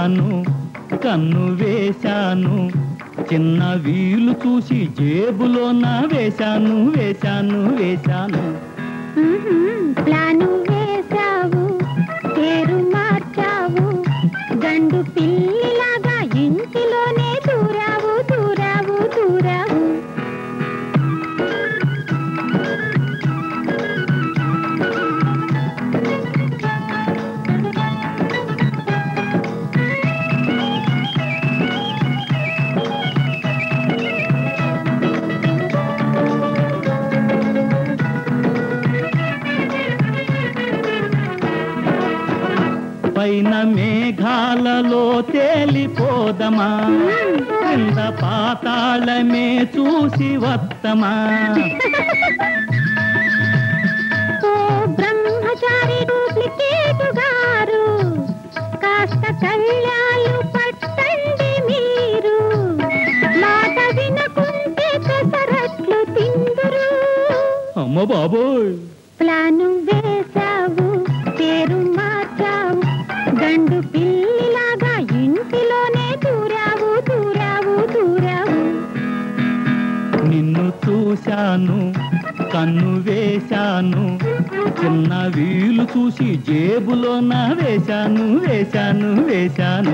చూశాను కన్ను వేశాను చిన్న వీలు చూసి జేబులో నా వేశాను వేశాను వేశాను మ్మ్హ్మ్. ప్లాను వేశావు పేరు మార్చావు గండు పిల్లిలాగా ఇంటిలోనే దూరావు దూరావు దూరావు పైన మేఘాలలో తేలిపోదమా కింద పాతాళమే చూసి వత్తమా ఓ బ్రహ్మచారి డూప్లికేట్ గారు కాస్త కళ్ళాలు పట్టండి మీరు మాట వినకుంటే పెసరట్లు తిందురు అమ్మ బాబోయ్ ప్లాను వేశావు పేరు మార్చావు గండు పిల్లిలాగా ఇంటిలోనే దూరావు దూరావు దూరావు నిన్ను చూశాను కన్ను వేశాను చిన్న వీలు చూసి జేబులో నా వేశాను వేశాను వేశాను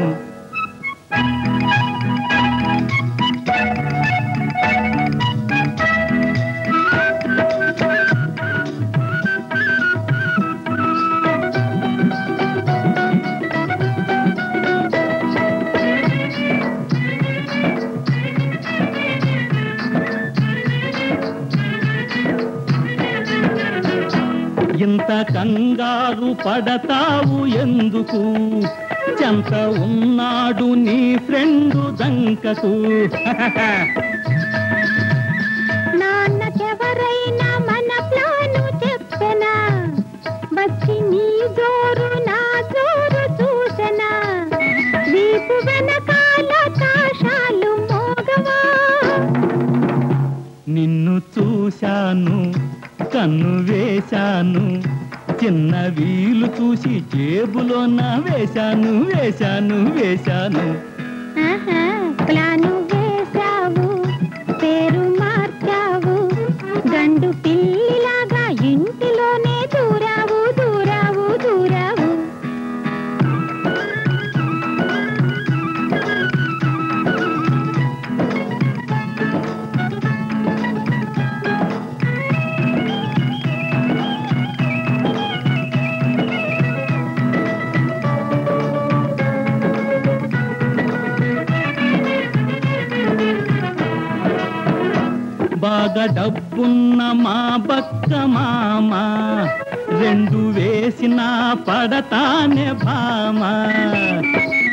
ఇంత కంగారు పడతావు ఎందుకు చెంత ఉన్నాడు నీ ఫ్రెండు దంకకు నాన్నకెవరైనా మన ప్లాను చెప్పనా వచ్చి నీ జోరు నా జోరు చూసనా వీపు వెనకాల కాషాలు మోగవా నిన్ను చూశాను కన్ను వేశాను చిన్న వీలు చూసి జేబులో నా వేశాను వేశాను వేశాను ఆహా, ప్లాను వేశావు పేరు మార్చావు గండు పిల్లిలాగా ఇంటిలోనే దూరావు దూరావు దూరావు బాగా డబ్బున్న మా బక్క మామ రెండు వేసిన పడతానే భామ